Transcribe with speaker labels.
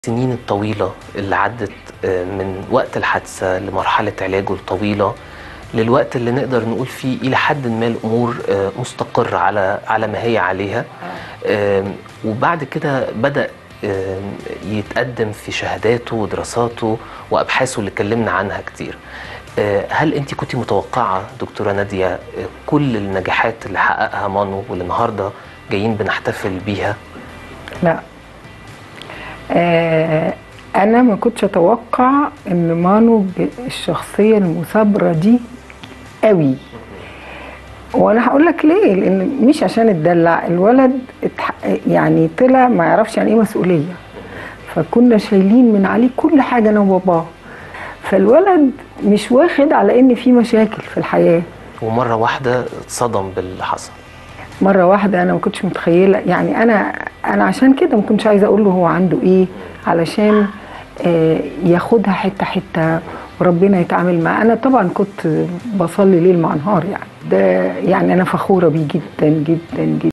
Speaker 1: السنين الطويلة اللي عدت آه، من وقت الحادثة لمرحلة علاجه الطويلة للوقت اللي نقدر نقول فيه إلى حد ما الأمور آه، مستقرة على على ما هي عليها آم، وبعد كده بدأ آم، يتقدم في شهاداته ودراساته وأبحاثه اللي اتكلمنا عنها كتير آه، هل أنت كنت متوقعة دكتورة نادية آه، كل النجاحات اللي حققها مانو واللي النهاردة جايين بنحتفل بيها
Speaker 2: لا آه انا ما كنتش اتوقع ان مانو بالشخصيه المثابره دي قوي وانا هقول لك ليه لان مش عشان اتدلع الولد اتح... يعني طلع ما يعرفش يعني ايه مسؤوليه فكنا شايلين من عليه كل حاجه انا وباباه فالولد مش واخد على ان في مشاكل في الحياه
Speaker 1: ومرة واحدة اتصدم باللي حصل
Speaker 2: مره واحده انا ما كنتش متخيله يعني انا انا عشان كده ما كنتش عايزه اقول له هو عنده ايه علشان آه، ياخدها حته حته وربنا يتعامل معاه انا طبعا كنت بصلي ليل مع نهار يعني ده يعني انا فخوره بيه جدا جدا جدا